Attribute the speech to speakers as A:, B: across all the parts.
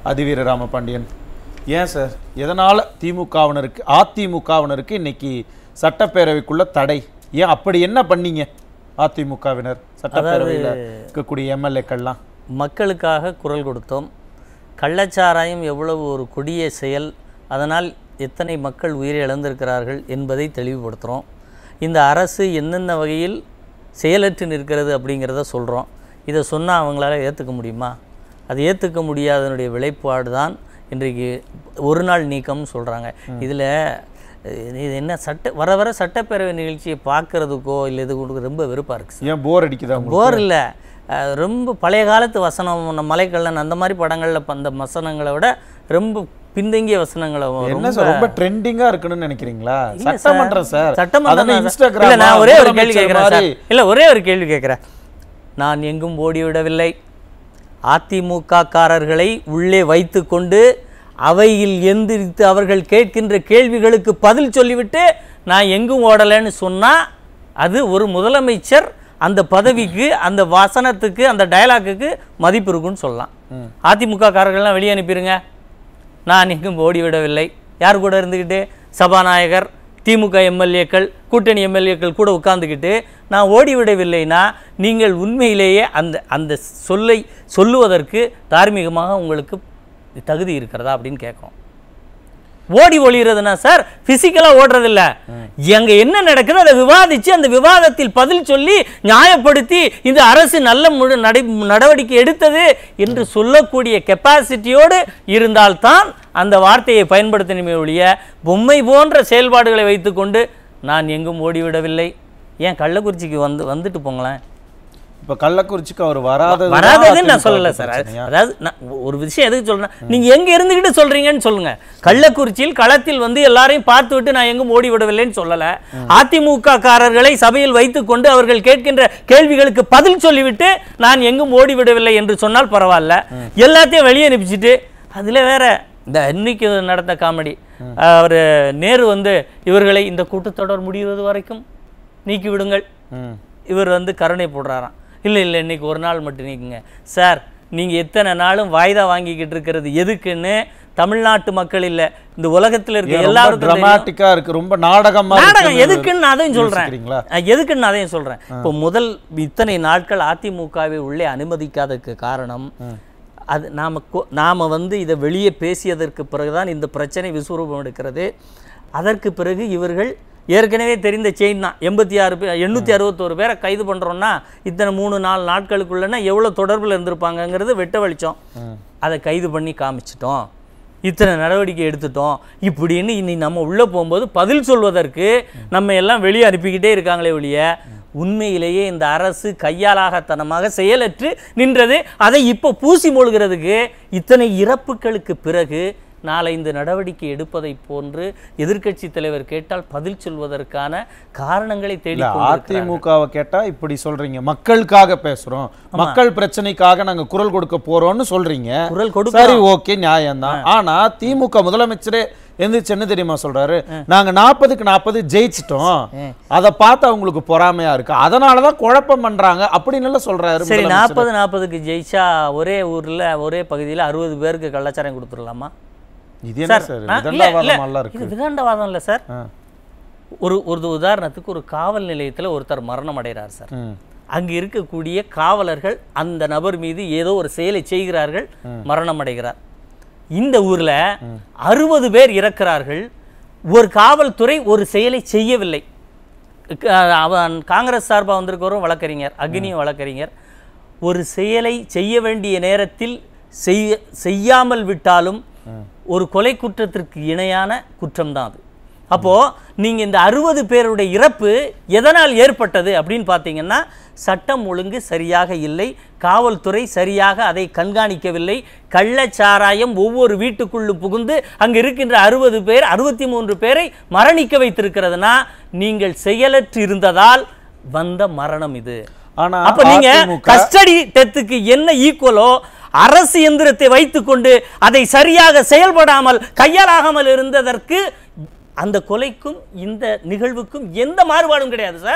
A: அதிவீர ராமபாண்டியன் ஏன் சார் எதனால திமுகவினருக்கு அதிமுகவினருக்கு இன்னைக்கு சட்டப்பேரவைக்குள்ள தடை ஏன் அப்படி என்ன பண்ணீங்க அதிமுகவினர் சட்டப்பேரவையில் இருக்கக்கூடிய எம்எல்ஏக்கள்லாம்
B: மக்களுக்காக குரல் கொடுத்தோம் கள்ளச்சாராயம் எவ்வளவு ஒரு கொடிய செயல் அதனால் எத்தனை மக்கள் உயிரை இழந்திருக்கிறார்கள் என்பதை தெளிவுபடுத்துகிறோம் இந்த அரசு எந்தெந்த வகையில் செயலற்று நிற்கிறது அப்படிங்கிறத சொல்கிறோம் இதை சொன்னால் அவங்களால ஏற்றுக்க முடியுமா அது ஏற்றுக்க முடியாதனுடைய விளைப்பாடு தான் இன்றைக்கு ஒரு நாள் நீக்கம்னு சொல்கிறாங்க இதில் இது என்ன சட்ட வர வர சட்டப்பேரவை நிகழ்ச்சியை பார்க்குறதுக்கோ இல்லை இது கொடுக்க ரொம்ப வெறுப்பாக இருக்குது
A: ஏன் போர் அடிக்குதா உங்களுக்கு
B: போர் இல்லை ரொம்ப பழைய காலத்து வசனம் நம்ம மலைக்கல்லன் அந்த மாதிரி படங்களில் அந்த வசனங்களை விட ரொம்ப பின்தங்கிய வசனங்களை
A: என்ன
B: ரொம்ப
A: சார் ரொம்ப ட்ரெண்டிங்கா இருக்கணும்னு நினைக்கிறீங்களா
B: இல்ல சார்.
A: சட்டமன்றம் சார்
B: சட்டமன்றம்
A: அதென்ன
B: தான் சார்.
A: இன்ஸ்டாகிராம்
B: இல்ல, நான் ஒரே ஒரு கேள்வி
A: முதலமைச்சர்
B: கேட்குறேன் சார்
A: மாதிரி
B: இல்லை ஒரே ஒரு கேள்வி கேட்குறேன் நான் எங்கும் ஓடிவிடவில்லை அதிமுக காரர்களை உள்ளே வைத்துக்கொண்டு அவையில் எந்திரித்து அவர்கள் கேட்கின்ற கேள்விகளுக்கு பதில் சொல்லிவிட்டு நான் எங்கும் ஓடலைன்னு சொன்னா அது ஒரு முதலமைச்சர் அந்த பதவிக்கு அந்த வசனத்துக்கு அந்த டயலாக்குக்கு மதிப்பு இருக்குன்னு சொல்லலாம் அதிமுக காரர்கள்லாம் வெளியே அனுப்பிடுங்க நான் எங்கும் ஓடிவிடவில்லை யார் கூட இருந்துக்கிட்டு சபாநாயகர் திமுக எம்எல்ஏக்கள் கூட்டணி எம்எல்ஏக்கள் கூட உட்கார்ந்துக்கிட்டு நான் ஓடிவிடவில்லைனா நீங்கள் உண்மையிலேயே அந்த அந்த சொல்லை சொல்லுவதற்கு தார்மீகமாக உங்களுக்கு தகுதி இருக்கிறதா அப்படின்னு கேட்கும் ஓடி ஒளிகிறதுனா சார் பிசிக்கலாக ஓடுறதில்ல எங்க என்ன நடக்குது அதை விவாதிச்சு அந்த விவாதத்தில் பதில் சொல்லி நியாயப்படுத்தி இந்த அரசு நல்ல முழு நடை நடவடிக்கை எடுத்தது என்று சொல்லக்கூடிய கெப்பாசிட்டியோடு இருந்தால்தான் அந்த வார்த்தையை பயன்படுத்தணுமே ஒழிய பொம்மை போன்ற செயல்பாடுகளை வைத்துக்கொண்டு நான் எங்கும் ஓடிவிடவில்லை ஏன் கள்ளக்குறிச்சிக்கு வந்து வந்துட்டு போங்களேன்
A: இப்ப கள்ளக்குறிச்சிக்கு அவர் வராதது
B: வராததுன்னு நான் சொல்லல சார் அதாவது நான் ஒரு விஷயம் எதுக்கு சொல்றேன் நீங்க எங்க இருந்துகிட்டு சொல்றீங்கன்னு சொல்லுங்க கள்ளக்குறிச்சியில் களத்தில் வந்து எல்லாரையும் பார்த்து விட்டு நான் எங்கும் ஓடி விடவில்லைன்னு சொல்லல அதிமுக காரர்களை சபையில் வைத்துக்கொண்டு அவர்கள் கேட்கின்ற கேள்விகளுக்கு பதில் சொல்லிவிட்டு நான் எங்கும் ஓடி விடவில்லை என்று சொன்னால் பரவாயில்ல எல்லாத்தையும் வெளியே அனுப்பிச்சிட்டு அதுல வேற இந்த இன்னைக்கு நடந்த காமெடி அவர் நேரு வந்து இவர்களை இந்த கூட்டத்தொடர் முடிவது வரைக்கும் நீக்கி விடுங்கள்
A: ம்.
B: இவர் வந்து கருணை போடுறாராம் இல்லை இல்லை இன்னைக்கு ஒரு நாள் மட்டும் நீக்குங்க சார் நீங்கள் எத்தனை நாளும் வாய்தா வாங்கிக்கிட்டு இருக்கிறது எதுக்குன்னு தமிழ்நாட்டு மக்கள் இல்லை இந்த உலகத்தில் இருக்க
A: ஏன் ரொம்ப
B: எல்லாருக்கும் தெரியும்.
A: டிராமாட்டிக்கா இருக்கு ரொம்ப நாடகமா
B: நாடகம்
A: இருக்குன்னு
B: எதுக்குன்னு நான் அதையும் சொல்றேன்
A: யோசிக்கிறீங்களா?
B: அஹ் எதுக்குன்னு நான் அதையும் சொல்றேன் இப்போ முதல் இத்தனை நாட்கள் அதிமுகவை உள்ளே அனுமதிக்காததுக்கு காரணம் அது நாம கொ- நாம வந்து இதை வெளியே பேசியதற்கு பிறகுதான் இந்த பிரச்சனை விஸ்வரூபம் எடுக்கிறது அதற்கு பிறகு இவர்கள் ஏற்கனவே தெரிந்த செயின் தான் எண்பத்தி ஆறு பேர் எண்ணூற்றி அறுபத்தோரு பேரை கைது பண்ணுறோன்னா இத்தனை மூணு நாலு நாட்களுக்குள்ளனா எவ்வளோ தொடர்பில் இருந்திருப்பாங்கங்கிறது வெட்ட வெளிச்சம் அதை கைது பண்ணி காமிச்சிட்டோம் இத்தனை நடவடிக்கை எடுத்துட்டோம் இப்படின்னு இனி நம்ம உள்ளே போகும்போது பதில் சொல்வதற்கு நம்ம எல்லாம் வெளியே அனுப்பிக்கிட்டே இருக்காங்களே ஒழிய உண்மையிலேயே இந்த அரசு கையாலாகத்தனமாக செயலற்று நின்றது அதை இப்போ பூசி மூழ்கிறதுக்கு இத்தனை இறப்புகளுக்கு பிறகு நாளை இந்த நடவடிக்கை எடுப்பதை போன்று எதிர்க்கட்சி தலைவர் கேட்டால் பதில் சொல்வதற்கான காரணங்களை தேடி
A: இல்ல
B: கொண்டிருக்கிறார்கள்.
A: அதிமுகவை கேட்டா இப்படி சொல்றீங்க மக்களுக்காக பேசுறோம் மக்கள் பிரச்சனைக்காக நாங்க குரல் கொடுக்க போறோம்னு சொல்றீங்க
B: குரல் கொடுக்க
A: சரி ஓகே நியாயம்தான் ஆனா திமுக முதலமைச்சரே எந்திரிச்சு என்ன தெரியுமா சொல்றாரு நாங்க நாற்பதுக்கு நாற்பது ஜெயிச்சிட்டோம் அதை பார்த்து அவங்களுக்கு பொறாமையா இருக்கு அதனாலதான் குழப்பம் பண்றாங்க அப்படின்னு எல்லாம் சொல்றாரு
B: சரி
A: முதலமைச்சர்.
B: நாற்பது நாற்பதுக்கு ஜெயிச்சா ஒரே ஊர்ல ஒரே பகுதியில் அறுபது பேருக்கு கள்ளச்சாரம் கொடுத்துடலாமா
A: இது என்ன சார்
B: நான்- இல்ல, இல்ல,
A: விதண்டாவாதம் எல்லாம்
B: இது
A: இருக்கு
B: விதண்டாவாதம் இல்லை சார்
A: ஆ.
B: ஒரு ஒரு உதாரணத்துக்கு ஒரு காவல் நிலையத்துல ஒருத்தர் மரணம் அடைகிறார் சார்
A: ம்.
B: அங்கு இருக்கக்கூடிய காவலர்கள் அந்த நபர் மீது ஏதோ ஒரு செயலை செய்கிறார்கள் மரணம் அடைகிறார் இந்த ஊர்ல அறுபது பேர் இறக்கிறார்கள் ஒரு காவல்துறை ஒரு செயலை செய்யவில்லை க- அவன் காங்கிரஸ் சார்பாக வந்திருக்கிறவரும் வழக்கறிஞர் அக்னியும் வழக்கறிஞர் ஒரு செயலை செய்ய வேண்டிய நேரத்தில் செய்ய செய்யாமல் விட்டாலும் ஒரு கொலை குற்றத்திற்கு இணையான குற்றம்தான் அது அப்போ நீங்க இந்த அறுபது பேருடைய இறப்பு எதனால் ஏற்பட்டது அப்படின்னு பார்த்தீங்கன்னா சட்டம் ஒழுங்கு சரியாக இல்லை காவல்துறை சரியாக அதை கண்காணிக்கவில்லை கள்ளச்சாராயம் ஒவ்வொரு வீட்டுக்குள்ளும் புகுந்து அங்க இருக்கின்ற அறுபது பேர் அறுபத்தி மூன்று பேரை மரணிக்க வைத்திருக்கிறதுனா நீங்கள் செயலற்று இருந்ததால் வந்த மரணம் இது
A: ஆனா
B: அப்ப நீங்க
A: அதிமுக
B: கஸ்டடி டெத்துக்கு என்ன ஈக்குவலோ அரசு எந்திரத்தை வைத்துக்கொண்டு அதை சரியாக செயல்படாமல் கையாலாகாமல் இருந்ததற்கு அந்த கொலைக்கும் இந்த நிகழ்வுக்கும் எந்த மாறுபாடும் கிடையாது சார்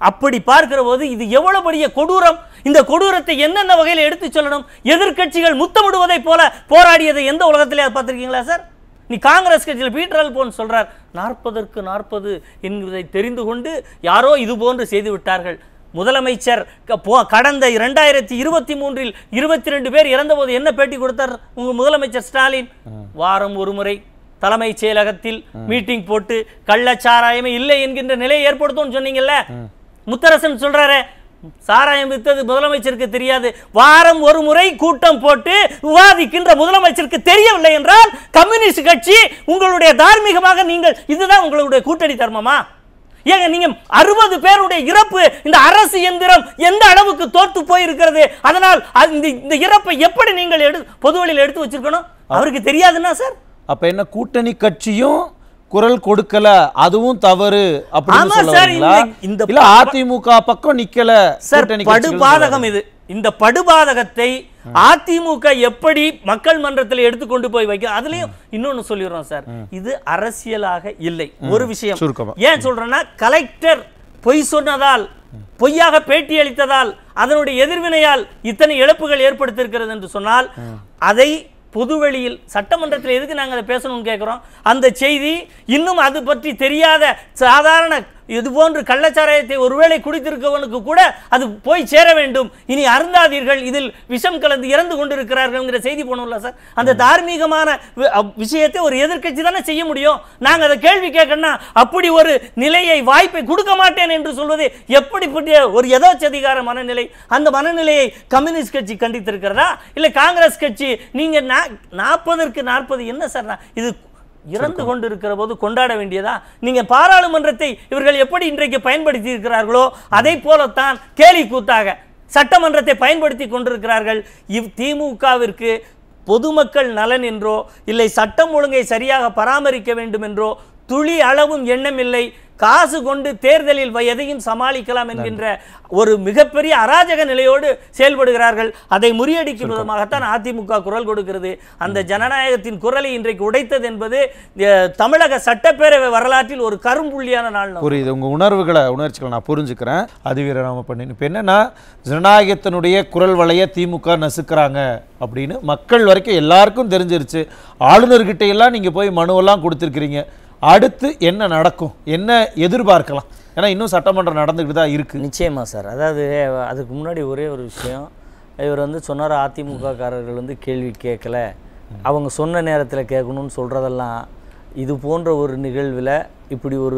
B: அப்படி பார்க்கிற போது இது எவ்வளவு பெரிய கொடூரம் இந்த கொடூரத்தை என்னென்ன வகையில் எடுத்து சொல்லணும் எதிர்க்கட்சிகள் முத்தமிடுவதைப் போல போராடியதை எந்த உலகத்திலே பார்த்திருக்கீங்களா சார் நீ காங்கிரஸ் கட்சியில் பீட்டர் அல்போன் சொல்றார் நாற்பதற்கு நாற்பது என்கிறதை தெரிந்து கொண்டு யாரோ இது போன்று செய்து விட்டார்கள் முதலமைச்சர் க- போ- கடந்த இரண்டாயிரத்தி இருபத்தி மூன்றில் இருபத்தி ரெண்டு பேர் இறந்தபோது என்ன பேட்டி கொடுத்தார் உங்க முதலமைச்சர் ஸ்டாலின் வாரம் ஒரு முறை தலைமைச் செயலகத்தில் மீட்டிங் போட்டு கள்ளச்சாராயமே இல்லை என்கின்ற நிலையை ஏற்படுத்தும்னு சொன்னீங்கல்ல முத்தரசன் சொல்றாரே சாராயம் வித்தது முதலமைச்சருக்கு தெரியாது வாரம் ஒரு முறை கூட்டம் போட்டு விவாதிக்கின்ற முதலமைச்சருக்கு தெரியவில்லை என்றால் கம்யூனிஸ்ட் கட்சி உங்களுடைய தார்மீகமாக நீங்கள் இதுதான் உங்களுடைய கூட்டணி தர்மமா ஏங்க நீங்க அறுபது பேருடைய இறப்பு இந்த அரசு எந்திரம் எந்த அளவுக்கு தோத்து போயிருக்கிறது அதனால் அது- இந்த இந்த இறப்பை எப்படி நீங்கள் எடு பொதுவெளியில் எடுத்து வச்சிருக்கணும் அவருக்கு தெரியாதுன்னா சார்
A: அப்ப என்ன கூட்டணி கட்சியும் குரல் கொடுக்கல அதுவும் தவறு அப்படின்னு
B: ஆமா
A: சொல்ல
B: சார்,
A: வரீங்களா
B: இந்த- இந்த
A: இல்ல அதிமுக பக்கம் நிக்கல
B: சார்
A: கூட்டணி கட்சிகள்
B: படுபாதகம் இது இந்த படுபாதகத்தை அதிமுக எப்படி மக்கள் மன்றத்தில் எடுத்துக்கொண்டு போய் வைக்க அதுலயும் இன்னொன்னு சொல்லிடுறோம் சார் இது அரசியலாக இல்லை ஒரு விஷயம்
A: சுருக்கமா.
B: ஏன் சொல்றேன்னா கலெக்டர் பொய் சொன்னதால் பொய்யாக பேட்டி அளித்ததால் அதனுடைய எதிர்வினையால் இத்தனை இழப்புகள் ஏற்படுத்தியிருக்கிறது என்று சொன்னால் அதை பொதுவெளியில் சட்டமன்றத்தில் எதுக்கு நாங்கள் அதை பேசணும்னு கேட்குறோம் அந்த செய்தி இன்னும் அது பற்றி தெரியாத சாதாரண இது போன்று கள்ளச்சாராயத்தை ஒருவேளை குடித்திருக்கவனுக்கு கூட அது போய் சேர வேண்டும் இனி அருந்தாதீர்கள் இதில் விஷம் கலந்து இறந்து கொண்டிருக்கிறார்கள்ங்கிற செய்தி போகணும்ல சார் அந்த தார்மீகமான வி- அப்- விஷயத்தை ஒரு எதிர்க்கட்சி தானே செய்ய முடியும் நாங்கள் அதை கேள்வி கேட்கணும்னா அப்படி ஒரு நிலையை வாய்ப்பை கொடுக்க மாட்டேன் என்று சொல்வது எப்படிப்பட்ட ஒரு எதோச்சதிகார மனநிலை அந்த மனநிலையை கம்யூனிஸ்ட் கட்சி கண்டித்திருக்கிறதா இல்லை காங்கிரஸ் கட்சி நீங்க நா- நாற்பதற்கு நாற்பது என்ன சார் நான் இது இறந்து கொண்டிருக்கிற போது கொண்டாட வேண்டியதா நீங்க பாராளுமன்றத்தை இவர்கள் எப்படி இன்றைக்கு பயன்படுத்தி இருக்கிறார்களோ அதை போலத்தான் கேலி கூத்தாக சட்டமன்றத்தை பயன்படுத்தி கொண்டிருக்கிறார்கள் இவ் திமுகவிற்கு பொதுமக்கள் நலன் என்றோ இல்லை சட்டம் ஒழுங்கை சரியாக பராமரிக்க வேண்டும் என்றோ துளி அளவும் எண்ணம் இல்லை காசு கொண்டு தேர்தலில் வ- எதையும் சமாளிக்கலாம் என்கின்ற ஒரு மிகப்பெரிய அராஜக நிலையோடு செயல்படுகிறார்கள் அதை முறியடிக்கும் விதமாகத்தான் அதிமுக குரல் கொடுக்கிறது அந்த ஜனநாயகத்தின் குரலை இன்றைக்கு உடைத்தது என்பது அஹ், தமிழக சட்டப்பேரவை வரலாற்றில் ஒரு கரும்புள்ளியான நாள் நம்ம.
A: புரியுது உங்க உணர்வுகளை உணர்ச்சிகளை நான் புரிஞ்சுக்கிறேன் அதிவீர ராம பண்ணி இப்போ என்னன்னா ஜனநாயகத்தினுடைய குரல் வலைய திமுக நசுக்கிறாங்க அப்படின்னு மக்கள் வரைக்கும் எல்லாருக்கும் தெரிஞ்சிருச்சு ஆளுநர்கிட்ட எல்லாம் நீங்க போய் மனுவெல்லாம் கொடுத்துருக்கிறீங்க அடுத்து என்ன நடக்கும் என்ன எதிர்பார்க்கலாம் ஏன்னா இன்னும் சட்டமன்றம் நடந்துக்கிட்டு தான் இருக்கு
B: நிச்சயமா சார் அதாவது அதுக்கு முன்னாடி ஒரே ஒரு விஷயம் இவர் வந்து சொன்னார் அதிமுக காரர்கள் வந்து கேள்வி கேட்கல அவங்க சொன்ன நேரத்தில் கேட்கணும்னு சொல்கிறதெல்லாம் இது போன்ற ஒரு நிகழ்வில் இப்படி ஒரு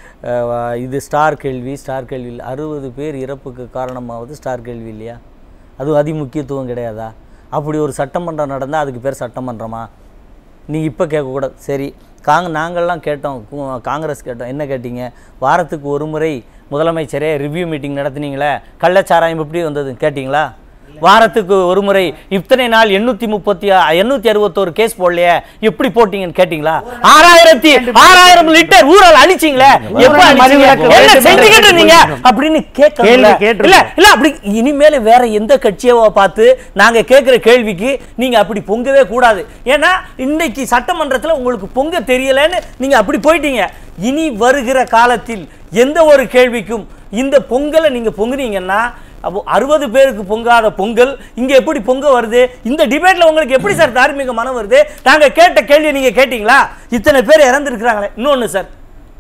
B: அஹ், இது ஸ்டார் கேள்வி ஸ்டார் கேள்வி இல்லை அறுபது பேர் இறப்புக்கு காரணமாவது ஸ்டார் கேள்வி இல்லையா அது அதிமுக்கியத்துவம் கிடையாதா அப்படி ஒரு சட்டமன்றம் நடந்தால் அதுக்கு பேர் சட்டமன்றமா நீ இப்போ கேட்கக்கூடாது சரி காங் நாங்கள்லாம் கேட்டோம் கு- காங்கிரஸ் கேட்டோம் என்ன கேட்டீங்க வாரத்துக்கு ஒரு முறை முதலமைச்சரே ரிவ்யூ மீட்டிங் நடத்துனீங்களே கள்ளச்சாராயம் எப்படி வந்தது கேட்டிங்களா வாரத்துக்கு ஒரு முறை இத்தனை நாள் எண்ணூத்தி முப்பத்தி எண்ணூத்தி அறுபத்தோரு கேஸ் போடலையே எப்படி போட்டீங்கன்னு கேட்டீங்களா ஆறாயிரத்தி ஆறாயிரம் லிட்டர் ஊரல் அழிச்சீங்களே எப்ப அழிச்சீங்க?
C: மதுவிலக்கு
B: என்ன
C: வேண்டும்
B: செஞ்சுக்கிட்டு
C: என்று
B: இருந்தீங்க அப்படின்னு கேட்கல
C: கேள்வி கேட்டிருக்கோம்.
B: இல்ல இல்ல அப்படி இனிமேல் வேற எந்த கட்சியவோ பார்த்து நாங்க கேட்கிற கேள்விக்கு நீங்க அப்படி பொங்கவே கூடாது ஏன்னா இன்னைக்கு சட்டமன்றத்துல உங்களுக்கு பொங்க தெரியலன்னு நீங்க அப்படி போயிட்டீங்க இனி வருகிற காலத்தில் எந்த ஒரு கேள்விக்கும் இந்த பொங்கலை நீங்க பொங்குனீங்கன்னா அப்போ அறுபது பேருக்கு பொங்காத பொங்கல் இங்க எப்படி பொங்க வருது இந்த டிபேட்ல உங்களுக்கு எப்படி சார் தார்மீக மனம் வருது நாங்க கேட்ட கேள்வியை நீங்க கேட்டீங்களா இத்தனை பேர் இறந்துருக்கிறாங்களே இன்னொன்னு சார்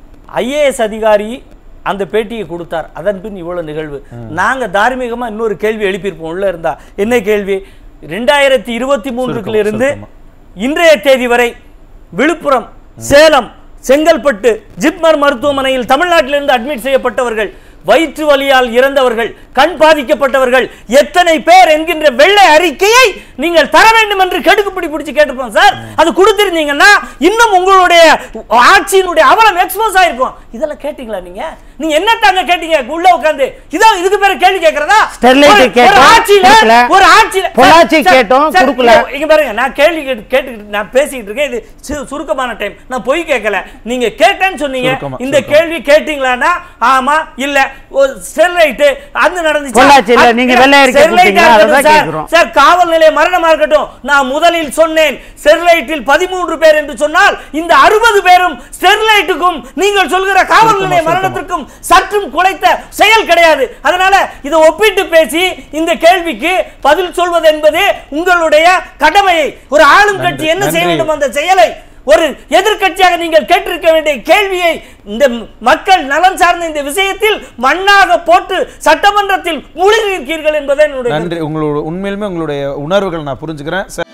B: ஐஏஎஸ் அதிகாரி அந்த பேட்டியை கொடுத்தார் அதன் பின் இவ்வளவு நிகழ்வு நாங்க தார்மீகமா இன்னொரு கேள்வி எழுப்பியிருப்போம் உள்ள இருந்தா என்ன கேள்வி ரெண்டாயிரத்தி இருபத்தி மூன்றுக்குள்ள இருந்து இன்றைய தேதி வரை விழுப்புரம் சேலம் செங்கல்பட்டு ஜிப்மர் மருத்துவமனையில் தமிழ்நாட்டிலிருந்து அட்மிட் செய்யப்பட்டவர்கள் வயிற்று வலியால் இறந்தவர்கள் கண் பாதிக்கப்பட்டவர்கள் எத்தனை பேர் என்கின்ற வெள்ளை அறிக்கையை நீங்கள் தர வேண்டும் என்று கெடுக்குப்பிடி பிடிச்சு கேட்டிருப்போம் சார் அது கொடுத்திருந்தீங்கன்னா இன்னும் உங்களுடைய ஆட்சியினுடைய அவலம் எக்ஸ்போஸ் ஆயிருக்கும் இதெல்லாம் கேட்டீங்களா நீங்க நீங்க என்ன தாங்க கேட்டீங்க உள்ள உட்கார்ந்து இதான் இதுக்கு பேரு கேள்வி கேட்கறதா
C: ஸ்டெர்லைட்
B: ஒரு- ஒரு
C: கேட்டோம்,
B: ஆட்சியில
C: கொடுக்கல.
B: ஒரு ஆட்சியில
C: பொள்ளாச்சி
B: சார்,
C: கேட்டோம்,
B: சார்,
C: கொடுக்கல.
B: இங்க- இங்க பாருங்க நான் கேள்வி கேட்டு கேட்டுக்கிட்டு நான் பேசிக்கிட்டு இருக்கேன் இது சு- சுருக்கமான டைம் நான் பொய் கேட்கல நீங்க கேட்டேன்னு சொன்னீங்க
A: சுருக்கமா,
B: இந்த
A: சுருக்கமா.
B: கேள்வி கேட்டீங்களான்னா ஆமா இல்ல ஒரு ஸ்டெர்லைட் அது நடந்துச்சு
C: பொள்ளாச்சியில நீங்க வெள்ளை அறிக்கை கொடுத்தீங்களா? அதான் கேட்கிறோம்.
B: சார் காவல் நிலைய மரணமா இருக்கட்டும் நான் முதலில் சொன்னேன் ஸ்டெர்லைட்டில் பதிமூன்று பேர் என்று சொன்னால் இந்த அறுபது பேரும் ஸ்டெர்லைட்டுக்கும் நீங்கள் சொல்கிற காவல் நிலைய மரணத்திற்கும் சற்றும் குலைத்த செயல் கிடையாது அதனால இதை ஒப்பிட்டு பேசி இந்த கேள்விக்கு பதில் சொல்வது என்பது உங்களுடைய கடமையை ஒரு ஆளும் கட்சி என்ன செய்ய
A: நன்றி.
B: வேண்டும் அந்த செயலை ஒரு எதிர்க்கட்சியாக நீங்கள் கேட்டிருக்க வேண்டிய கேள்வியை இந்த மக்கள் நலன் சார்ந்த இந்த விஷயத்தில் மண்ணாக போட்டு சட்டமன்றத்தில் மூழ்கி இருக்கிறீர்கள் என்பதை என்னுடைய
A: நன்றி உங்களோட உண்மையிலுமே உங்களுடைய உணர்வுகள் நான் புரிஞ்சுக்கிறேன்